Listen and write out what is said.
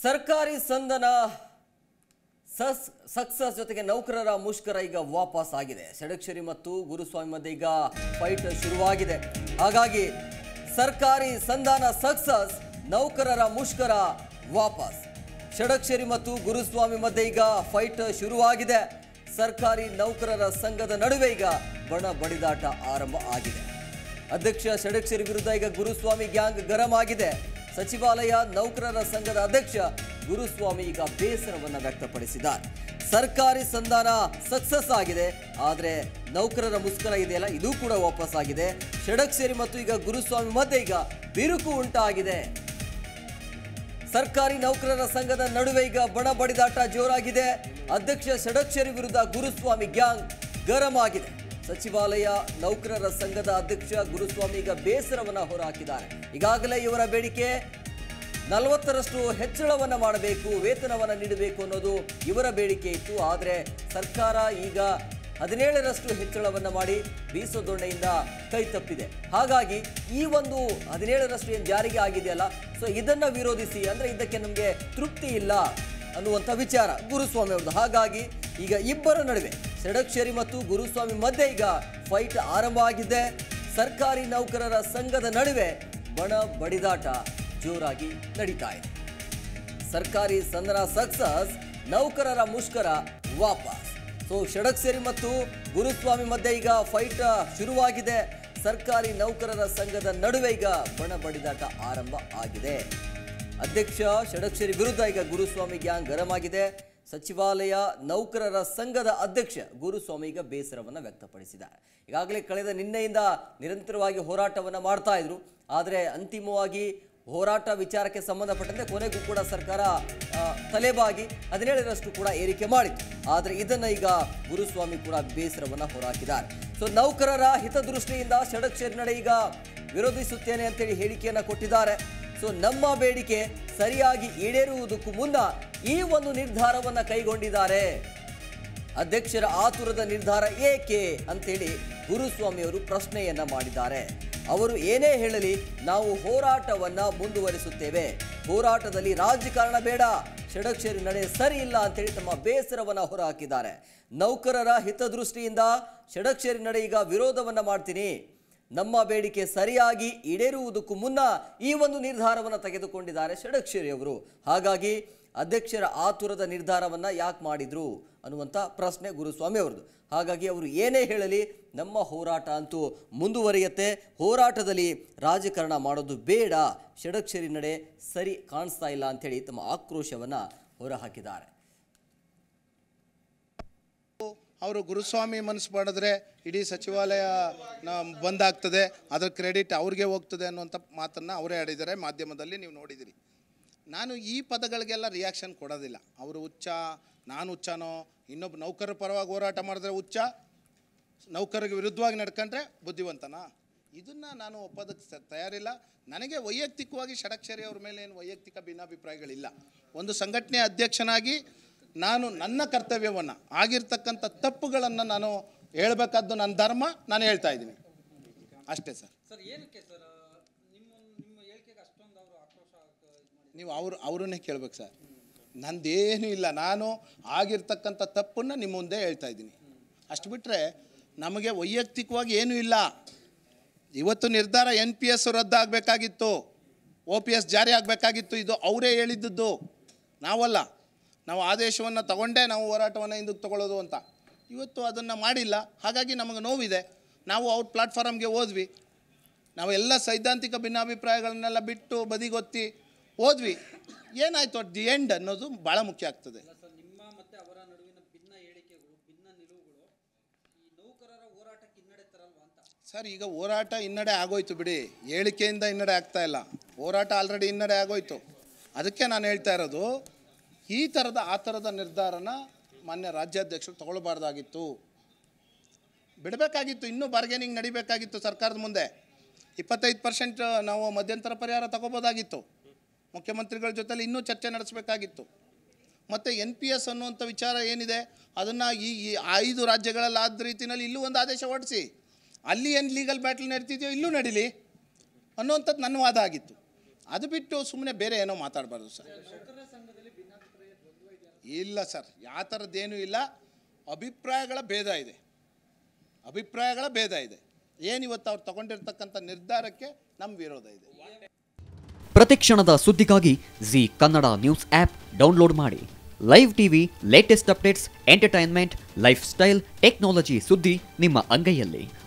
ಸರ್ಕಾರಿ ಸಂದನ ಸಸ್ ಸಕ್ಸಸ್ ಜೊತೆಗೆ ನೌಕರರ ಮುಷ್ಕರ ಈಗ ವಾಪಸ್ ಆಗಿದೆ ಷಡಕ್ಷರಿ ಮತ್ತು ಗುರುಸ್ವಾಮಿ ಮಧ್ಯೆ ಈಗ ಫೈಟ್ ಶುರುವಾಗಿದೆ ಹಾಗಾಗಿ ಸರ್ಕಾರಿ ಸಂಧಾನ ಸಕ್ಸಸ್ ನೌಕರರ ಮುಷ್ಕರ ವಾಪಸ್ ಷಡಕ್ಷರಿ ಮತ್ತು ಗುರುಸ್ವಾಮಿ ಮಧ್ಯೆ ಈಗ ಫೈಟ್ ಶುರುವಾಗಿದೆ ಸರ್ಕಾರಿ ನೌಕರರ ಸಂಘದ ನಡುವೆ ಈಗ ಬಣ ಬಡಿದಾಟ ಆರಂಭ ಆಗಿದೆ ಅಧ್ಯಕ್ಷ ಷಡಕ್ಷರಿ ವಿರುದ್ಧ ಈಗ ಗುರುಸ್ವಾಮಿ ಗ್ಯಾಂಗ್ ಗರಂ ಆಗಿದೆ ಸಚಿವಾಲಯ ನೌಕರರ ಸಂಘದ ಅಧ್ಯಕ್ಷ ಗುರುಸ್ವಾಮಿ ಈಗ ಬೇಸರವನ್ನ ವ್ಯಕ್ತಪಡಿಸಿದ್ದಾರೆ ಸರ್ಕಾರಿ ಸಂಧಾನ ಸಕ್ಸಸ್ ಆಗಿದೆ ಆದರೆ ನೌಕರರ ಮುಷ್ಕರ ಇದೆಯಲ್ಲ ಇದು ಕೂಡ ವಾಪಸ್ ಆಗಿದೆ ಷಡಕ್ಷರಿ ಮತ್ತು ಈಗ ಗುರುಸ್ವಾಮಿ ಮಧ್ಯೆ ಈಗ ಬಿರುಕು ಉಂಟಾಗಿದೆ ಸರ್ಕಾರಿ ನೌಕರರ ಸಂಘದ ನಡುವೆ ಈಗ ಬಣ ಬಡಿದಾಟ ಜೋರಾಗಿದೆ ಅಧ್ಯಕ್ಷ ಷಡಕ್ಷರಿ ವಿರುದ್ಧ ಗುರುಸ್ವಾಮಿ ಗ್ಯಾಂಗ್ ಗರಂ ಆಗಿದೆ ಸಚಿವಾಲಯ ನೌಕರರ ಸಂಘದ ಅಧ್ಯಕ್ಷ ಗುರುಸ್ವಾಮಿ ಈಗ ಬೇಸರವನ್ನ ಹೊರಹಾಕಿದ್ದಾರೆ ಈಗಾಗಲೇ ಇವರ ಬೇಡಿಕೆ ನಲವತ್ತರಷ್ಟು ಹೆಚ್ಚಳವನ್ನ ಮಾಡಬೇಕು ವೇತನವನ್ನ ನೀಡಬೇಕು ಅನ್ನೋದು ಇವರ ಬೇಡಿಕೆ ಇತ್ತು ಆದರೆ ಸರ್ಕಾರ ಈಗ ಹದಿನೇಳರಷ್ಟು ಹೆಚ್ಚಳವನ್ನ ಮಾಡಿ ಬೀಸೋದೊಣ್ಣೆಯಿಂದ ಕೈ ತಪ್ಪಿದೆ ಹಾಗಾಗಿ ಈ ಒಂದು ಹದಿನೇಳರಷ್ಟು ಏನು ಜಾರಿಗೆ ಆಗಿದೆಯಲ್ಲ ಸೊ ಇದನ್ನ ವಿರೋಧಿಸಿ ಅಂದ್ರೆ ಇದಕ್ಕೆ ನಮಗೆ ತೃಪ್ತಿ ಇಲ್ಲ ಅನ್ನುವಂಥ ವಿಚಾರ ಗುರುಸ್ವಾಮಿ ಅವ್ರದ್ದು ಹಾಗಾಗಿ ಈಗ ಇಬ್ಬರ ನಡುವೆ ಷಡಕ್ಷರಿ ಮತ್ತು ಗುರುಸ್ವಾಮಿ ಮಧ್ಯೆ ಈಗ ಫೈಟ್ ಆರಂಭ ಆಗಿದೆ ಸರ್ಕಾರಿ ನೌಕರರ ಸಂಘದ ನಡುವೆ ಬಣ ಬಡಿದಾಟ ಜೋರಾಗಿ ನಡೀತಾ ಇದೆ ಸರ್ಕಾರಿ ಸಂದನ ಸಕ್ಸಸ್ ನೌಕರರ ಮುಷ್ಕರ ವಾಪಸ್ ಸೊ ಷಡಕ್ಷರಿ ಮತ್ತು ಗುರುಸ್ವಾಮಿ ಮಧ್ಯೆ ಈಗ ಫೈಟ್ ಶುರುವಾಗಿದೆ ಸರ್ಕಾರಿ ನೌಕರರ ಸಂಘದ ನಡುವೆ ಈಗ ಬಣ ಬಡಿದಾಟ ಆರಂಭ ಆಗಿದೆ ಅಧ್ಯಕ್ಷ ಷಡಕ್ಷರಿ ವಿರುದ್ಧ ಈಗ ಗುರುಸ್ವಾಮಿ ಗ್ಯಾಂಗ್ ಗರಂ ಆಗಿದೆ ಸಚಿವಾಲಯ ನೌಕರರ ಸಂಘದ ಅಧ್ಯಕ್ಷ ಗುರುಸ್ವಾಮಿ ಈಗ ಬೇಸರವನ್ನ ವ್ಯಕ್ತಪಡಿಸಿದ್ದಾರೆ ಈಗಾಗಲೇ ಕಳೆದ ನಿನ್ನೆಯಿಂದ ನಿರಂತರವಾಗಿ ಹೋರಾಟವನ್ನ ಮಾಡ್ತಾ ಇದ್ರು ಆದರೆ ಅಂತಿಮವಾಗಿ ಹೋರಾಟ ವಿಚಾರಕ್ಕೆ ಸಂಬಂಧಪಟ್ಟಂತೆ ಕೊನೆಗೂ ಕೂಡ ಸರ್ಕಾರ ಆ, ತಲೆಬಾಗಿ ಹದಿನೇಳರಷ್ಟು ಕೂಡ ಏರಿಕೆ ಮಾಡಿತ್ತು ಆದರೆ ಇದನ್ನ ಈಗ ಗುರುಸ್ವಾಮಿ ಕೂಡ ಬೇಸರವನ್ನ ಹೊರಹಾಕಿದ್ದಾರೆ ಸೊ ನೌಕರರ ಹಿತದೃಷ್ಟಿಯಿಂದ ಷಡಕ್ಷರಿ ನಡೆ ಈಗ ವಿರೋಧಿಸುತ್ತೇನೆ ಅಂತೇಳಿ ಹೇಳಿಕೆಯನ್ನ ಕೊಟ್ಟಿದ್ದಾರೆ ಸೊ ನಮ್ಮ ಬೇಡಿಕೆ ಸರಿಯಾಗಿ ಈಡೇರುವುದಕ್ಕೂ ಮುನ್ನ ಈ ಒಂದು ನಿರ್ಧಾರವನ್ನ ಕೈಗೊಂಡಿದ್ದಾರೆ ಅಧ್ಯಕ್ಷರ ಆತುರದ ನಿರ್ಧಾರ ಏಕೆ ಅಂತೇಳಿ ಗುರುಸ್ವಾಮಿ ಅವರು ಪ್ರಶ್ನೆಯನ್ನ ಮಾಡಿದ್ದಾರೆ ಅವರು ಏನೇ ಹೇಳಲಿ ನಾವು ಹೋರಾಟವನ್ನ ಮುಂದುವರಿಸುತ್ತೇವೆ ಹೋರಾಟದಲ್ಲಿ ರಾಜಕಾರಣ ಬೇಡ ಷಡಕ್ಷರಿ ನಡೆ ಸರಿ ಇಲ್ಲ ಅಂತೇಳಿ ತಮ್ಮ ಬೇಸರವನ್ನ ಹೊರಹಾಕಿದ್ದಾರೆ ನೌಕರರ ಹಿತದೃಷ್ಟಿಯಿಂದ ಷಡಕ್ಷರಿ ನಡೆ ಈಗ ವಿರೋಧವನ್ನ ಮಾಡ್ತೀನಿ ನಮ್ಮ ಬೇಡಿಕೆ ಸರಿಯಾಗಿ ಈಡೇರುವುದಕ್ಕೂ ಮುನ್ನ ಈ ಒಂದು ನಿರ್ಧಾರವನ್ನು ತೆಗೆದುಕೊಂಡಿದ್ದಾರೆ ಷಡಕ್ಷರಿ ಅವರು ಹಾಗಾಗಿ ಅಧ್ಯಕ್ಷರ ಆತುರದ ನಿರ್ಧಾರವನ್ನ ಯಾಕೆ ಮಾಡಿದ್ರು ಅನ್ನುವಂಥ ಪ್ರಶ್ನೆ ಗುರುಸ್ವಾಮಿ ಅವ್ರದ್ದು ಹಾಗಾಗಿ ಅವರು ಏನೇ ಹೇಳಲಿ ನಮ್ಮ ಹೋರಾಟ ಅಂತೂ ಮುಂದುವರಿಯುತ್ತೆ ಹೋರಾಟದಲ್ಲಿ ರಾಜಕಾರಣ ಮಾಡೋದು ಬೇಡ ಷಡಕ್ಷರಿ ನಡೆ ಸರಿ ಕಾಣಿಸ್ತಾ ಇಲ್ಲ ಅಂಥೇಳಿ ತಮ್ಮ ಆಕ್ರೋಶವನ್ನ ಹೊರಹಾಕಿದ್ದಾರೆ ಅವರು ಗುರುಸ್ವಾಮಿ ಮನಸ್ಸು ಮಾಡಿದ್ರೆ ಇಡೀ ಸಚಿವಾಲಯ ನ- ಬಂದಾಗ್ತದೆ ಅದರ ಕ್ರೆಡಿಟ್ ಅವ್ರಿಗೆ ಹೋಗ್ತದೆ ಅನ್ನುವಂಥ ಮಾತನ್ನು ಅವರೇ ಆಡಿದ್ದಾರೆ ಮಾಧ್ಯಮದಲ್ಲಿ ನೀವು ನೋಡಿದಿರಿ ನಾನು ಈ ಪದಗಳಿಗೆಲ್ಲ ರಿಯಾಕ್ಷನ್ ಕೊಡೋದಿಲ್ಲ ಅವರು ಹುಚ್ಚ ನಾನು ಹುಚ್ಚನೋ ಇನ್ನೊಬ್ಬ ನೌಕರರ ಪರವಾಗಿ ಹೋರಾಟ ಮಾಡಿದ್ರೆ ಹುಚ್ಚ ನೌಕರರಿಗೆ ವಿರುದ್ಧವಾಗಿ ನಡ್ಕೊಂಡ್ರೆ ಬುದ್ಧಿವಂತನಾ ಇದನ್ನು ನಾನು ಒಪ್ಪೋದಕ್ಕೆ ಸ- ತಯಾರಿಲ್ಲ ನನಗೆ ವೈಯಕ್ತಿಕವಾಗಿ ಷಡಕ್ಷರಿ ಅವ್ರ ಮೇಲೆ ಏನು ವೈಯಕ್ತಿಕ ಭಿನ್ನಾಭಿಪ್ರಾಯಗಳಿಲ್ಲ ಒಂದು ಸಂಘಟನೆ ಅಧ್ಯಕ್ಷನಾಗಿ ನಾನು ನನ್ನ ಕರ್ತವ್ಯವನ್ನು ಆಗಿರ್ತಕ್ಕಂಥ ತಪ್ಪುಗಳನ್ನು ನಾನು ಹೇಳಬೇಕಾದ್ದು ನನ್ನ ಧರ್ಮ ನಾನು ಹೇಳ್ತಾ ಇದ್ದೀನಿ ಅಷ್ಟೇ ಸರ್ ಸರ್ ಏನಕ್ಕೆ ಸರ್ ನಿಮ್ಮ ನಿಮ್ಮ ಹೇಳಿಕೆಗೆ ಅಷ್ಟೊಂದು ಅವರು ಆಕ್ರೋಶ ಇದು ಮಾಡಿ ನೀವು ಅವ್ರು ಅವ್ರನ್ನೇ ಕೇಳ್ಬೇಕು ಸರ್ ನಂದೇನೂ ಇಲ್ಲ ನಾನು ಆಗಿರ್ತಕ್ಕಂಥ ತಪ್ಪನ್ನು ನಿಮ್ಮ ಮುಂದೆ ಹೇಳ್ತಾ ಇದ್ದೀನಿ ಅಷ್ಟು ಬಿಟ್ಟರೆ ನಮಗೆ ವೈಯಕ್ತಿಕವಾಗಿ ಏನೂ ಇಲ್ಲ ಇವತ್ತು ನಿರ್ಧಾರ ಎನ್ ಪಿ ಎಸ್ ರದ್ದಾಗಬೇಕಾಗಿತ್ತು ಒ ಪಿ ಎಸ್ ಜಾರಿ ಆಗಬೇಕಾಗಿತ್ತು ಇದು ಅವರೇ ಹೇಳಿದ್ದದ್ದು ನಾವಲ್ಲ ನಾವು ಆದೇಶವನ್ನು ತಗೊಂಡೇ ನಾವು ಹೋರಾಟವನ್ನು ಹಿಂದಕ್ಕೆ ತಗೊಳ್ಳೋದು ಅಂತ ಇವತ್ತು ಅದನ್ನು ಮಾಡಿಲ್ಲ ಹಾಗಾಗಿ ನಮಗೆ ನೋವಿದೆ ನಾವು ಅವ್ರ ಪ್ಲಾಟ್ಫಾರಮ್ಗೆ ಹೋದ್ವಿ ನಾವೆಲ್ಲ ಸೈದ್ಧಾಂತಿಕ ಭಿನ್ನಾಭಿಪ್ರಾಯಗಳನ್ನೆಲ್ಲ ಬಿಟ್ಟು ಬದಿಗೊತ್ತಿ ಹೋದ್ವಿ ಏನಾಯಿತು ಅಟ್ ದಿ ಎಂಡ್ ಅನ್ನೋದು ಭಾಳ ಮುಖ್ಯ ಆಗ್ತದೆ ಇಲ್ಲ ಸರ್ ನಿಮ್ಮ ಮತ್ತೆ ಅವರ ನಡುವಿನ ಭಿನ್ನ ಹೇಳಿಕೆಗಳು ಭಿನ್ನ ನಿಲುವುಗಳು ಈ ನೌಕರರ ಹೋರಾಟಕ್ಕೆ ಹಿನ್ನಡೆ ತರಲ್ವಾ ಅಂತ ಸರ್ ಈಗ ಹೋರಾಟ ಹಿನ್ನಡೆ ಆಗೋಯ್ತು ಬಿಡಿ ಹೇಳಿಕೆಯಿಂದ ಹಿನ್ನಡೆ ಆಗ್ತಾ ಇಲ್ಲ ಹೋರಾಟ ಆಲ್ರೆಡಿ ಹಿನ್ನಡೆ ಆಗೋಯ್ತು ಅದಕ್ಕೆ ನಾನು ಹೇಳ್ತಾ ಇರೋದು ಈ ಥರದ ಆ ಥರದ ನಿರ್ಧಾರನ ಮಾನ್ಯ ರಾಜ್ಯಾಧ್ಯಕ್ಷರು ತಗೊಳ್ಬಾರ್ದಾಗಿತ್ತು ಬಿಡಬೇಕಾಗಿತ್ತು ಇನ್ನೂ ಬಾರ್ಗೇನಿಂಗ್ ನಡಿಬೇಕಾಗಿತ್ತು ಸರ್ಕಾರದ ಮುಂದೆ ಇಪ್ಪತ್ತೈದು ಪರ್ಸೆಂಟ್ ನಾವು ಮಧ್ಯಂತರ ಪರಿಹಾರ ತಗೋಬೋದಾಗಿತ್ತು ಮುಖ್ಯಮಂತ್ರಿಗಳ ಜೊತೆಲಿ ಇನ್ನೂ ಚರ್ಚೆ ನಡೆಸಬೇಕಾಗಿತ್ತು ಮತ್ತು ಎನ್ ಪಿ ಎಸ್ ಅನ್ನುವಂಥ ವಿಚಾರ ಏನಿದೆ ಅದನ್ನು ಈ ಈ ಐದು ರಾಜ್ಯಗಳಲ್ಲಿ ಆದ ರೀತಿಯಲ್ಲಿ ಇಲ್ಲೂ ಒಂದು ಆದೇಶ ಹೊರಡಿಸಿ ಅಲ್ಲಿ ಏನು ಲೀಗಲ್ ಬ್ಯಾಟ್ಲ್ ನಡೀತಿದೆಯೋ ಇಲ್ಲೂ ನಡೀಲಿ ಅನ್ನುವಂಥದ್ದು ನನ್ನ ವಾದ ಆಗಿತ್ತು ಅದು ಬಿಟ್ಟು ಸುಮ್ಮನೆ ಬೇರೆ ಏನೋ ಮಾತಾಡಬಾರ್ದು ಸರ್ ಇಲ್ಲ ಸರ್ ಯಾವ ಥರದ್ದೇನೂ ಇಲ್ಲ ಅಭಿಪ್ರಾಯಗಳ ಭೇದ ಇದೆ ಅಭಿಪ್ರಾಯಗಳ ಭೇದ ಇದೆ ಏನು ಇವತ್ತು ಅವ್ರು ತಗೊಂಡಿರ್ತಕ್ಕಂಥ ನಿರ್ಧಾರಕ್ಕೆ ನಮ್ಮ ವಿರೋಧ ಇದೆ ಪ್ರತಿಕ್ಷಣದ ಸುದ್ದಿಗಾಗಿ Zee Kannada news app download ಮಾಡಿ live TV latest updates entertainment lifestyle technology ಸುದ್ದಿ ನಿಮ್ಮ ಅಂಗೈಯಲ್ಲಿ